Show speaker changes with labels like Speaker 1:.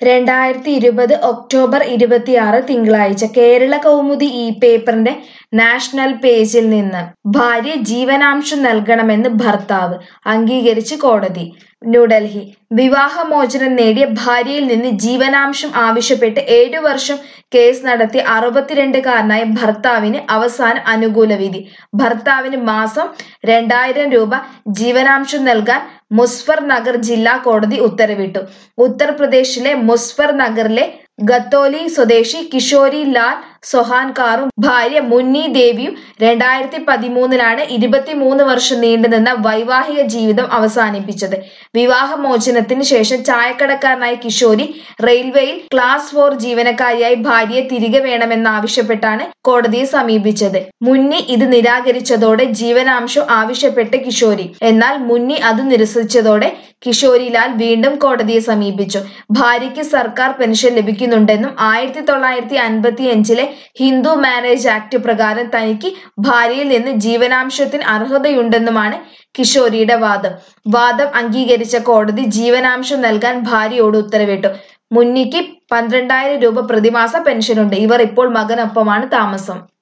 Speaker 1: രണ്ടായിരത്തി ഇരുപത് ഒക്ടോബർ ഇരുപത്തിയാറ് തിങ്കളാഴ്ച കേരള കൗമുദി ഈ പേപ്പറിന്റെ നാഷണൽ പേജിൽ നിന്ന് ഭാര്യ ജീവനാംശം നൽകണമെന്ന് ഭർത്താവ് അംഗീകരിച്ച് കോടതി ന്യൂഡൽഹി വിവാഹമോചനം നേടിയ ഭാര്യയിൽ നിന്ന് ജീവനാംശം ആവശ്യപ്പെട്ട് ഏഴു വർഷം കേസ് നടത്തിയ അറുപത്തിരണ്ടുകാരനായ ഭർത്താവിന് അവസാനം അനുകൂല വിധി ഭർത്താവിന് മാസം രണ്ടായിരം രൂപ ജീവനാംശം നൽകാൻ മുസ്ഫർ നഗർ ജില്ലാ കോടതി ഉത്തരവിട്ടു ഉത്തർപ്രദേശിലെ മുസ്ഫർ നഗറിലെ ഗത്തോലി സ്വദേശി കിഷോരി ലാൽ സൊഹാൻകാറും ഭാര്യ മുന്നി ദേവിയും രണ്ടായിരത്തി പതിമൂന്നിലാണ് ഇരുപത്തിമൂന്ന് വർഷം നീണ്ടുനിന്ന വൈവാഹിക ജീവിതം അവസാനിപ്പിച്ചത് വിവാഹമോചനത്തിന് ശേഷം ചായക്കടക്കാരനായ കിഷോരി റെയിൽവേയിൽ ക്ലാസ് ഫോർ ജീവനക്കാരിയായി ഭാര്യയെ തിരികെ വേണമെന്നാവശ്യപ്പെട്ടാണ് കോടതിയെ സമീപിച്ചത് മുന്നി ഇത് നിരാകരിച്ചതോടെ ജീവനാംശം ആവശ്യപ്പെട്ട കിഷോരി എന്നാൽ മുന്നി അത് നിരസിച്ചതോടെ കിഷോരിലാൽ വീണ്ടും കോടതിയെ സമീപിച്ചു ഭാര്യയ്ക്ക് സർക്കാർ പെൻഷൻ ലഭിക്കുന്നുണ്ടെന്നും ആയിരത്തി തൊള്ളായിരത്തി അൻപത്തി അഞ്ചിലെ ഹിന്ദു മാരേജ് ആക്ട് പ്രകാരം തനിക്ക് ഭാര്യയിൽ നിന്ന് ജീവനാംശത്തിന് അർഹതയുണ്ടെന്നുമാണ് കിഷോരിയുടെ വാദം വാദം അംഗീകരിച്ച കോടതി ജീവനാംശം നൽകാൻ ഭാര്യയോട് ഉത്തരവിട്ടു മുന്നിക്ക് പന്ത്രണ്ടായിരം രൂപ പ്രതിമാസ പെൻഷനുണ്ട് ഇവർ ഇപ്പോൾ മകനൊപ്പമാണ് താമസം